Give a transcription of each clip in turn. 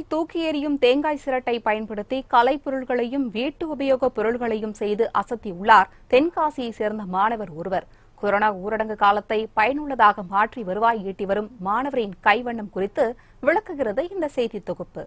தூக்கி எறியும் தேங்காய் சிரட்டை பயன்படுத்தி கலைப்பொருள்களையும் வீட்டு உபயோகப் பொருள்களையும் செய்து அசத்தியுள்ளார் தென்காசியை சேர்ந்த மாணவர் ஒருவர் கொரோனா ஊரடங்கு காலத்தை பயனுள்ளதாக மாற்றி வருவாய் ஈட்டி வரும் மாணவரின் கைவண்ணம் குறித்து விளக்குகிறது இந்த செய்தி தொகுப்பு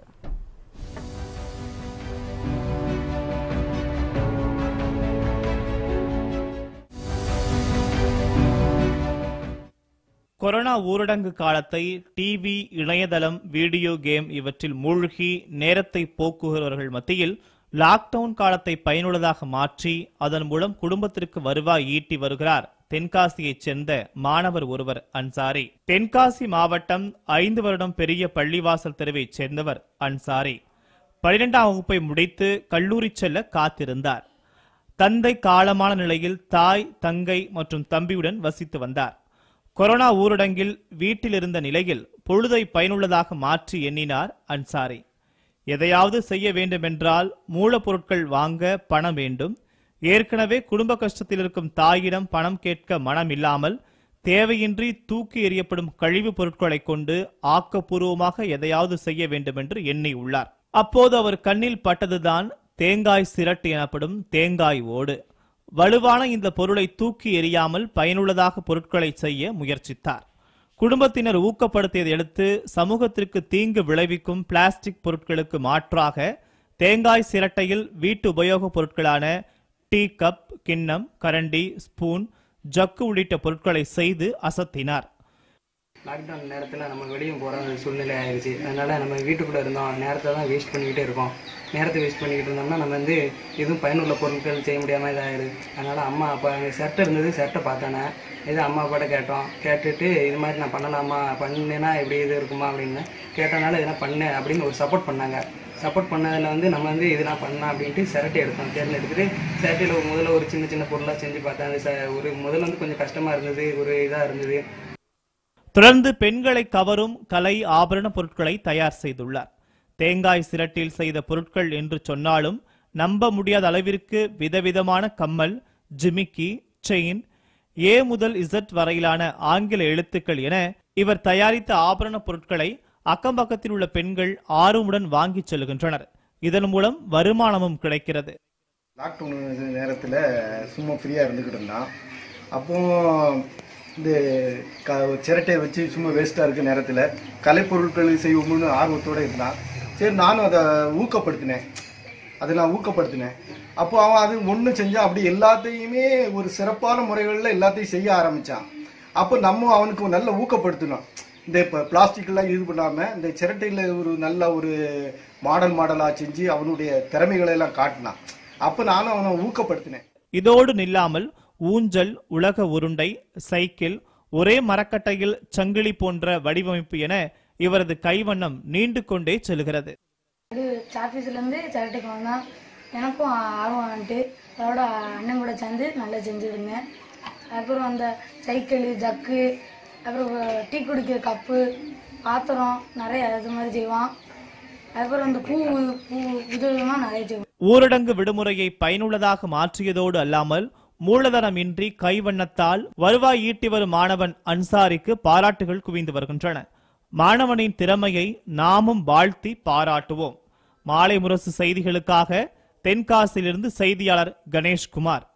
கொரோனா ஊரடங்கு காலத்தை டிவி இணையதளம் வீடியோ கேம் இவற்றில் மூழ்கி நேரத்தை போக்குகிறவர்கள் மத்தியில் லாக்டவுன் காலத்தை பயனுள்ளதாக மாற்றி அதன் மூலம் குடும்பத்திற்கு வருவாய் ஈட்டி வருகிறார் தென்காசியைச் சேர்ந்த மாணவர் ஒருவர் அன்சாரி தென்காசி மாவட்டம் ஐந்து வருடம் பெரிய பள்ளிவாசல் தெருவைச் சேர்ந்தவர் அன்சாரி பனிரெண்டாம் வகுப்பை முடித்து கல்லூரி செல்ல காத்திருந்தார் தந்தை காலமான நிலையில் தாய் தங்கை மற்றும் தம்பியுடன் வசித்து வந்தார் கொரோனா ஊரடங்கில் வீட்டில் இருந்த நிலையில் பொழுதை பயனுள்ளதாக மாற்றி எண்ணினார் அன்சாரி எதையாவது செய்ய வேண்டுமென்றால் மூலப்பொருட்கள் வாங்க பணம் வேண்டும் ஏற்கனவே குடும்ப கஷ்டத்தில் இருக்கும் தாயிடம் பணம் கேட்க மனம் இல்லாமல் தேவையின்றி தூக்கி எறியப்படும் கழிவுப் பொருட்களை கொண்டு ஆக்கப்பூர்வமாக எதையாவது செய்ய வேண்டுமென்று எண்ணியுள்ளார் அப்போது அவர் கண்ணில் பட்டதுதான் தேங்காய் சிரட்டு எனப்படும் தேங்காய் ஓடு வலுவான இந்த பொருளை தூக்கி எறியாமல் பயனுள்ளதாக பொருட்களை செய்ய முயற்சித்தார் குடும்பத்தினர் ஊக்கப்படுத்தியதை அடுத்து சமூகத்திற்கு தீங்கு விளைவிக்கும் பிளாஸ்டிக் பொருட்களுக்கு மாற்றாக தேங்காய் சிரட்டையில் வீட்டு உபயோகப் பொருட்களான டீ கப் கிண்ணம் கரண்டி ஸ்பூன் ஜக்கு உள்ளிட்ட பொருட்களை செய்து அசத்தினார் லாக்டவுன் நேரத்தில் நம்ம வெளியும் போகிற சூழ்நிலை ஆயிடுச்சு அதனால் நம்ம வீட்டுக்குள்ளே இருந்தோம் நேரத்தை தான் வேஸ்ட் பண்ணிக்கிட்டே இருக்கோம் நேரத்தை வேஸ்ட் பண்ணிக்கிட்டு இருந்தோம்னா நம்ம வந்து எதுவும் பயனுள்ள பொருட்கள் செய்ய முடியாமல் இதாகிடுது அதனால் அம்மா அப்பா அங்கே சட்டை இருந்தது சட்டை பார்த்தானே இது அம்மா அப்பாட்ட கேட்டோம் கேட்டுட்டு இது மாதிரி நான் பண்ணலாமா பண்ணேன்னா எப்படி இது இருக்குமா அப்படின்னு கேட்டனால இதெல்லாம் பண்ணேன் அப்படின்னு ஒரு சப்போர்ட் பண்ணாங்க சப்போர்ட் பண்ணதில் வந்து நம்ம வந்து இதெல்லாம் பண்ணலாம் அப்படின்ட்டு சிரட்டை எடுத்தோம் தேர்ந்தெடுத்துட்டு சிரட்டையில் முதல்ல ஒரு சின்ன சின்ன பொருளாக செஞ்சு பார்த்தேன் அது ச ஒரு முதல்ல வந்து கொஞ்சம் கஷ்டமாக இருந்தது ஒரு இதாக இருந்தது தொடர்ந்து பெண்களை கவரும் கலை ஆபரண பொருட்களை தயார் செய்துள்ளார் தேங்காய் சிரட்டில் செய்த பொருட்கள் என்று சொன்னாலும் நம்ப முடியாத அளவிற்கு விதவிதமான கம்மல் ஜிமிக்கி செயின் ஏ முதல் இசட் வரையிலான ஆங்கில எழுத்துக்கள் என இவர் தயாரித்த ஆபரண பொருட்களை அக்கம்பக்கத்தில் உள்ள பெண்கள் ஆர்வமுடன் வாங்கிச் செல்கின்றனர் இதன் மூலம் வருமானமும் கிடைக்கிறது லாக்டவுன் நேரத்தில் சும்மா ஃப்ரீயாக இருந்துக்கிட்டு இருந்தான் அப்போ இந்த க சிரட்டையை வச்சு சும்மா வேஸ்ட்டாக இருக்க நேரத்தில் கலைப்பொருட்கள் செய்வோம்னு ஆர்வத்தோடு இருந்தான் சரி நானும் அதை ஊக்கப்படுத்தினேன் அதை நான் ஊக்கப்படுத்தினேன் அப்போ அவன் அது ஒன்று செஞ்சான் அப்படி எல்லாத்தையுமே ஒரு சிறப்பான முறைகளில் எல்லாத்தையும் செய்ய ஆரம்பித்தான் அப்போ நம்ம அவனுக்கு நல்ல ஊக்கப்படுத்தணும் இந்த இப்போ பிளாஸ்டிக்லாம் இது பண்ணாமல் இந்த சிரட்டையில் ஒரு நல்ல ஒரு மாடல் மாடலாக செஞ்சு அவனுடைய திறமைகளை எல்லாம் காட்டினான் அப்போ நானும் அவனை ஊக்கப்படுத்தினேன் இதோடு நில்லாமல் ஊஞ்சல் உலக உருண்டை சைக்கிள் ஒரே மரக்கட்டையில் சங்கிலி போன்ற வடிவமைப்பு என இவரது கைவண்ணம் நீண்டு கொண்டே செல்கிறது இது சாப்பீஸ்லேருந்து சிரட்டைக்கு வந்தோம் எனக்கும் ஆர்வம் வந்துட்டு அதோட அண்ணன் கூட சேர்ந்து நல்லா செஞ்சுடுங்க அப்புறம் அந்த சைக்கிள் ஜக்கு அப்புறம் டீ குடிக்கிற கப்பு பாத்திரம் நிறைய அது மாதிரி செய்வான் அப்புறம் அந்த பூ பூ விதவிதமாக நிறைய செய்வோம் ஊரடங்கு விடுமுறையை பயனுள்ளதாக மாற்றியதோடு அல்லாமல் மூலதனமின்றி கைவண்ணத்தால் வருவாய் ஈட்டி வரும் மாணவன் அன்சாரிக்கு பாராட்டுகள் குவிந்து வருகின்றன மாணவனின் திறமையை நாமும் வாழ்த்தி பாராட்டுவோம் மாலை முரசு செய்திகளுக்காக தென்காசியிலிருந்து செய்தியாளர் கணேஷ்குமார்